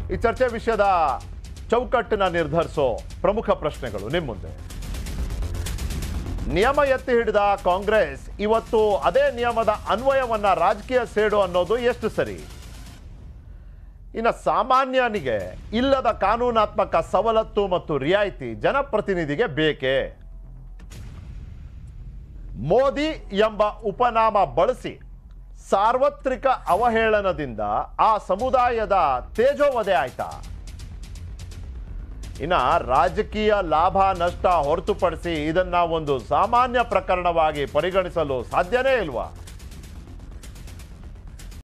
ಈ ಚರ್ಚೆ ವಿಷಯದ ಚೌಕಟ್ಟನ್ನ ನಿರ್ಧರಿಸೋ ಪ್ರಮುಖ ಪ್ರಶ್ನೆಗಳು ನಿಮ್ಮ ಮುಂದೆ ನಿಯಮ ಎತ್ತಿ ಹಿಡಿದ ಕಾಂಗ್ರೆಸ್ ಇವತ್ತು ಅದೇ ನಿಯಮದ ಅನ್ವಯವನ್ನ ರಾಜಕೀಯ ಸೇಡು ಅನ್ನೋದು ಎಷ್ಟು ಸರಿ ಇನ್ನು ಸಾಮಾನ್ಯನಿಗೆ ಇಲ್ಲದ ಕಾನೂನಾತ್ಮಕ ಸವಲತ್ತು ಮತ್ತು ರಿಯಾಯಿತಿ ಜನಪ್ರತಿನಿಧಿಗೆ ಬೇಕೇ ಮೋದಿ ಎಂಬ ಉಪನಾಮ ಬಳಸಿ ಸಾರ್ವತ್ರಿಕ ಅವಹೇಳನದಿಂದ ಆ ಸಮುದಾಯದ ತೇಜೋವಧೆ ಆಯ್ತಾ ಇನ್ನ ರಾಜಕೀಯ ಲಾಭ ನಷ್ಟ ಹೊರತುಪಡಿಸಿ ಇದನ್ನ ಒಂದು ಸಾಮಾನ್ಯ ಪ್ರಕರಣವಾಗಿ ಪರಿಗಣಿಸಲು ಸಾಧ್ಯನೇ ಇಲ್ವಾ